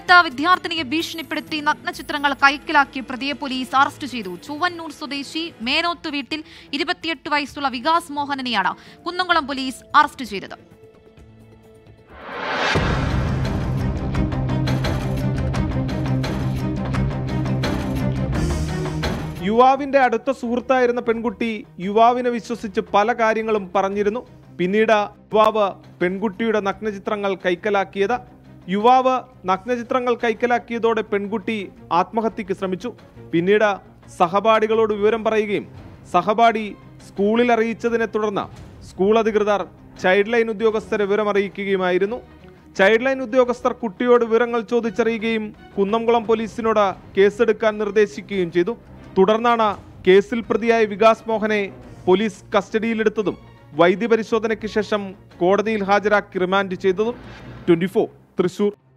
കൊല്ലത്ത് വിദ്യാർത്ഥിനിയെ ഭീഷണിപ്പെടുത്തി നഗ്നചിത്രങ്ങൾ കൈക്കലാക്കിയ പ്രതിയെ പോലീസ് അറസ്റ്റ് ചെയ്തു ചുവന്നൂർ സ്വദേശി മേനോത്ത് വീട്ടിൽ ഇരുപത്തിയെട്ട് വയസ്സുള്ള വികാസ് മോഹനനെയാണ് കുന്നംകുളം പോലീസ് അറസ്റ്റ് ചെയ്തത് യുവാവിന്റെ അടുത്ത സുഹൃത്തായിരുന്ന പെൺകുട്ടി യുവാവിനെ വിശ്വസിച്ച് പല കാര്യങ്ങളും പറഞ്ഞിരുന്നു പിന്നീട് യുവാവ് പെൺകുട്ടിയുടെ നഗ്നചിത്രങ്ങൾ കൈക്കലാക്കിയത് യുവാവ് നഗ്നചിത്രങ്ങൾ കൈക്കലാക്കിയതോടെ പെൺകുട്ടി ആത്മഹത്യക്ക് ശ്രമിച്ചു പിന്നീട് സഹപാഠികളോട് വിവരം പറയുകയും സഹപാഠി സ്കൂളിൽ അറിയിച്ചതിനെ തുടർന്ന് സ്കൂൾ അധികൃതർ ചൈൽഡ് ലൈൻ ഉദ്യോഗസ്ഥരെ വിവരം അറിയിക്കുകയുമായിരുന്നു ചൈൽഡ് ലൈൻ ഉദ്യോഗസ്ഥർ കുട്ടിയോട് വിവരങ്ങൾ ചോദിച്ചറിയുകയും കുന്നംകുളം പോലീസിനോട് കേസെടുക്കാൻ നിർദ്ദേശിക്കുകയും ചെയ്തു തുടർന്നാണ് കേസിൽ പ്രതിയായ വികാസ് മോഹനെ പോലീസ് കസ്റ്റഡിയിലെടുത്തതും വൈദ്യപരിശോധനയ്ക്ക് ശേഷം കോടതിയിൽ ഹാജരാക്കി റിമാൻഡ് ചെയ്തതും ട്വന്റി തൃശൂർ